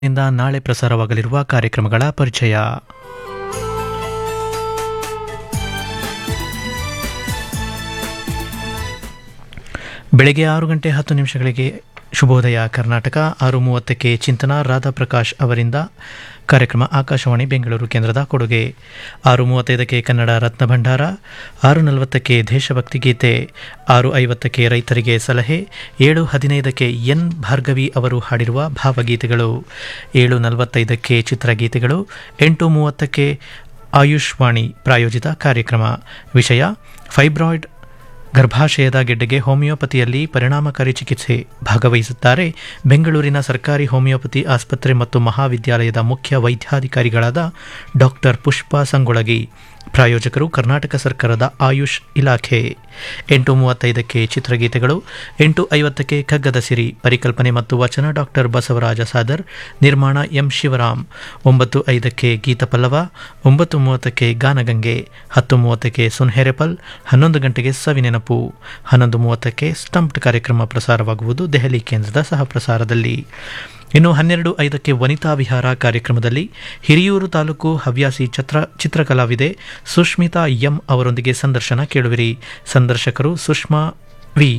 ಇಂದ ನಾಳೆ ಪ್ರಸಾರವಾಗಲಿರುವ ಕಾರ್ಯಕ್ರಮಗಳ ಪರಿಚಯ ಬೆಳಗ್ಗೆ ಆರು ಗಂಟೆ ಹತ್ತು ನಿಮಿಷಗಳಿಗೆ ಶುಭೋದಯ ಕರ್ನಾಟಕ ಆರು ಮೂವತ್ತಕ್ಕೆ ಚಿಂತನ ರಾಧಾಪ್ರಕಾಶ್ ಅವರಿಂದ ಕಾರ್ಯಕ್ರಮ ಆಕಾಶವಾಣಿ ಬೆಂಗಳೂರು ಕೇಂದ್ರದ ಕೊಡುಗೆ ಆರು ಮೂವತ್ತೈದಕ್ಕೆ ಕನ್ನಡ ರತ್ನ ಭಂಡಾರ ಆರು ನಲವತ್ತಕ್ಕೆ ದೇಶಭಕ್ತಿ ಗೀತೆ ಆರು ಐವತ್ತಕ್ಕೆ ರೈತರಿಗೆ ಸಲಹೆ ಏಳು ಹದಿನೈದಕ್ಕೆ ಎನ್ ಭಾರ್ಗವಿ ಅವರು ಹಾಡಿರುವ ಭಾವಗೀತೆಗಳು ಏಳು ನಲವತ್ತೈದಕ್ಕೆ ಚಿತ್ರಗೀತೆಗಳು ಎಂಟು ಮೂವತ್ತಕ್ಕೆ ಆಯುಷ್ವಾಣಿ ಪ್ರಾಯೋಜಿತ ಕಾರ್ಯಕ್ರಮ ವಿಷಯ ಫೈಬ್ರಾಯ್ಡ್ ಗರ್ಭಾಶಯದ ಗೆಡ್ಡೆಗೆ ಹೋಮಿಯೋಪತಿಯಲ್ಲಿ ಪರಿಣಾಮಕಾರಿ ಚಿಕಿತ್ಸೆ ಭಾಗವಹಿಸುತ್ತಾರೆ ಬೆಂಗಳೂರಿನ ಸರ್ಕಾರಿ ಹೋಮಿಯೋಪತಿ ಆಸ್ಪತ್ರೆ ಮತ್ತು ಮಹಾವಿದ್ಯಾಲಯದ ಮುಖ್ಯ ವೈದ್ಯಾಧಿಕಾರಿಗಳಾದ ಡಾಕ್ಟರ್ ಪುಷ್ಪಾ ಸಂಗೊಳಗಿ ಪ್ರಾಯೋಜಕರು ಕರ್ನಾಟಕ ಸರ್ಕಾರದ ಆಯುಷ್ ಇಲಾಖೆ ಎಂಟು ಮೂವತ್ತೈದಕ್ಕೆ ಚಿತ್ರಗೀತೆಗಳು ಎಂಟು ಐವತ್ತಕ್ಕೆ ಕಗ್ಗದ ಸಿರಿ ಪರಿಕಲ್ಪನೆ ಮತ್ತು ವಚನ ಡಾಕ್ಟರ್ ಬಸವರಾಜ ಸಾದರ್ ನಿರ್ಮಾಣ ಎಂ ಶಿವರಾಮ್ ಒಂಬತ್ತು ಐದಕ್ಕೆ ಗೀತಪಲ್ಲವ ಒಂಬತ್ತು ಮೂವತ್ತಕ್ಕೆ ಗಾನಗಂಗೆ ಹತ್ತು ಮೂವತ್ತಕ್ಕೆ ಸುನ್ಹೆರೆಪಲ್ ಹನ್ನೊಂದು ಗಂಟೆಗೆ ಸವಿನೆನಪು ಹನ್ನೊಂದು ಮೂವತ್ತಕ್ಕೆ ಸ್ಟಂಪ್ಡ್ ಕಾರ್ಯಕ್ರಮ ಪ್ರಸಾರವಾಗುವುದು ದೆಹಲಿ ಕೇಂದ್ರದ ಸಹ ಪ್ರಸಾರದಲ್ಲಿ ಇನ್ನು ಹನ್ನೆರಡು ಐದಕ್ಕೆ ವನಿತಾ ವಿಹಾರ ಕಾರ್ಯಕ್ರಮದಲ್ಲಿ ಹಿರಿಯೂರು ತಾಲೂಕು ಹವ್ಯಾಸಿ ಚಿತ್ರ ಚಿತ್ರಕಲಾವಿದೆ ಸುಷ್ಮಿತಾ ಎಂ ಅವರೊಂದಿಗೆ ಸಂದರ್ಶನ ಕೇಳುವಿರಿ ಸಂದರ್ಶಕರು ಸುಷ್ಮಾ ವಿ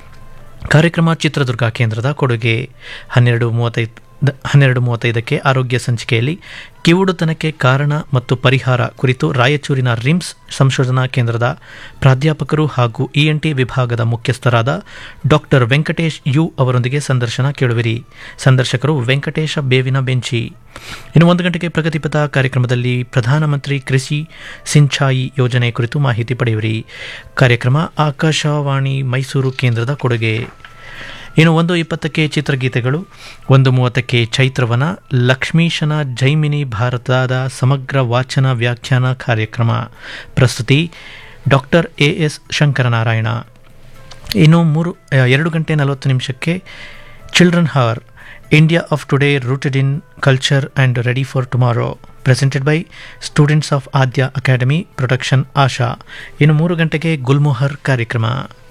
ಕಾರ್ಯಕ್ರಮ ಚಿತ್ರದುರ್ಗ ಕೇಂದ್ರದ ಕೊಡುಗೆ ಹನ್ನೆರಡು ಮೂವತ್ತೈದು ಹನ್ನೆರಡು ಮೂವತ್ತೈದಕ್ಕೆ ಆರೋಗ್ಯ ಸಂಚಿಕೆಯಲ್ಲಿ ಕಿವುಡುತನಕ್ಕೆ ಕಾರಣ ಮತ್ತು ಪರಿಹಾರ ಕುರಿತು ರಾಯಚೂರಿನ ರಿಮ್ಸ್ ಸಂಶೋಧನಾ ಕೇಂದ್ರದ ಪ್ರಾಧ್ಯಾಪಕರು ಹಾಗೂ ಇಎನ್ಟಿ ವಿಭಾಗದ ಮುಖ್ಯಸ್ಥರಾದ ಡಾಕ್ಟರ್ ವೆಂಕಟೇಶ್ ಯು ಅವರೊಂದಿಗೆ ಸಂದರ್ಶನ ಕೇಳುವಿರಿ ಸಂದರ್ಶಕರು ವೆಂಕಟೇಶ ಬೇವಿನ ಬೆಂಚಿ ಇನ್ನು ಒಂದು ಗಂಟೆಗೆ ಪ್ರಗತಿಪಥ ಕಾರ್ಯಕ್ರಮದಲ್ಲಿ ಪ್ರಧಾನಮಂತ್ರಿ ಕೃಷಿ ಸಿಂಚಾಯಿ ಯೋಜನೆ ಕುರಿತು ಮಾಹಿತಿ ಪಡೆಯುವಿರಿ ಕಾರ್ಯಕ್ರಮ ಆಕಾಶವಾಣಿ ಮೈಸೂರು ಕೇಂದ್ರದ ಕೊಡುಗೆ ಇನ್ನು ಒಂದು ಇಪ್ಪತ್ತಕ್ಕೆ ಚಿತ್ರಗೀತೆಗಳು ಒಂದು ಮೂವತ್ತಕ್ಕೆ ಚೈತ್ರವನ ಲಕ್ಷ್ಮೀಶನ ಜೈಮಿನಿ ಭಾರತದ ಸಮಗ್ರ ವಾಚನ ವ್ಯಾಖ್ಯಾನ ಕಾರ್ಯಕ್ರಮ ಪ್ರಸ್ತುತಿ ಡಾಕ್ಟರ್ ಎ ಎಸ್ ಶಂಕರನಾರಾಯಣ ಇನ್ನು ಮೂರು ಎರಡು ಗಂಟೆ ನಲವತ್ತು ನಿಮಿಷಕ್ಕೆ children are India of today rooted in culture and ready for tomorrow presented by students of Aadya academy production ಆಶಾ ಇನ್ನು ಮೂರು ಗಂಟೆಗೆ ಗುಲ್ಮೋಹರ್ ಕಾರ್ಯಕ್ರಮ